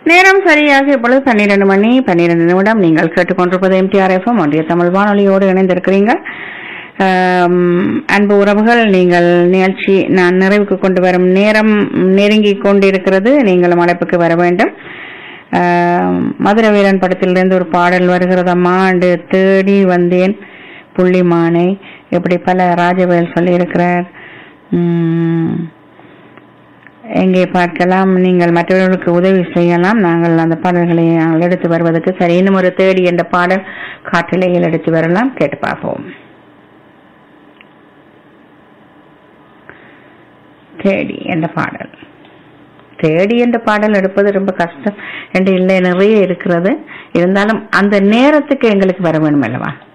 நேரம் சரியாக இப்பொழுது பன்னிரண்டு மணி பன்னிரண்டு நிமிடம் நீங்கள் கேட்டுக்கொண்டிருப்பது எம்டிஆர் எஃப்எம் ஒன்றிய தமிழ் வானொலியோடு இணைந்திருக்கிறீங்க ஆம், அன்பு உறவுகள் நீங்கள் நிகழ்ச்சி நான் நிறைவுக்கு கொண்டு வரும் நேரம் நெருங்கி கொண்டிருக்கிறது நீங்களும் அழைப்புக்கு வர வேண்டும் ஆம், மதுர வீரன் படத்திலிருந்து ஒரு பாடல் வருகிறதம்மா என்று தேடி வந்தேன் புள்ளிமானை இப்படி பல ராஜவேல் சொல்லியிருக்கிறார் உம், எங்கே பார்க்கலாம் நீங்கள் மற்றவர்களுக்கு உதவி செய்யலாம் நாங்கள் அந்த பாடல்களை நாங்கள் எடுத்து வருவதற்கு சரி இன்னும் ஒரு தேடி என்ற பாடல் காற்றிலையில் எடுத்து வரலாம் கேட்டு பார்ப்போம் தேடி என்ற பாடல் தேடி என்ற பாடல் எடுப்பது ரொம்ப கஷ்டம் என்று இல்லை நிறைய இருக்கிறது இருந்தாலும் அந்த நேரத்துக்கு எங்களுக்கு வர வேணும் அல்லவா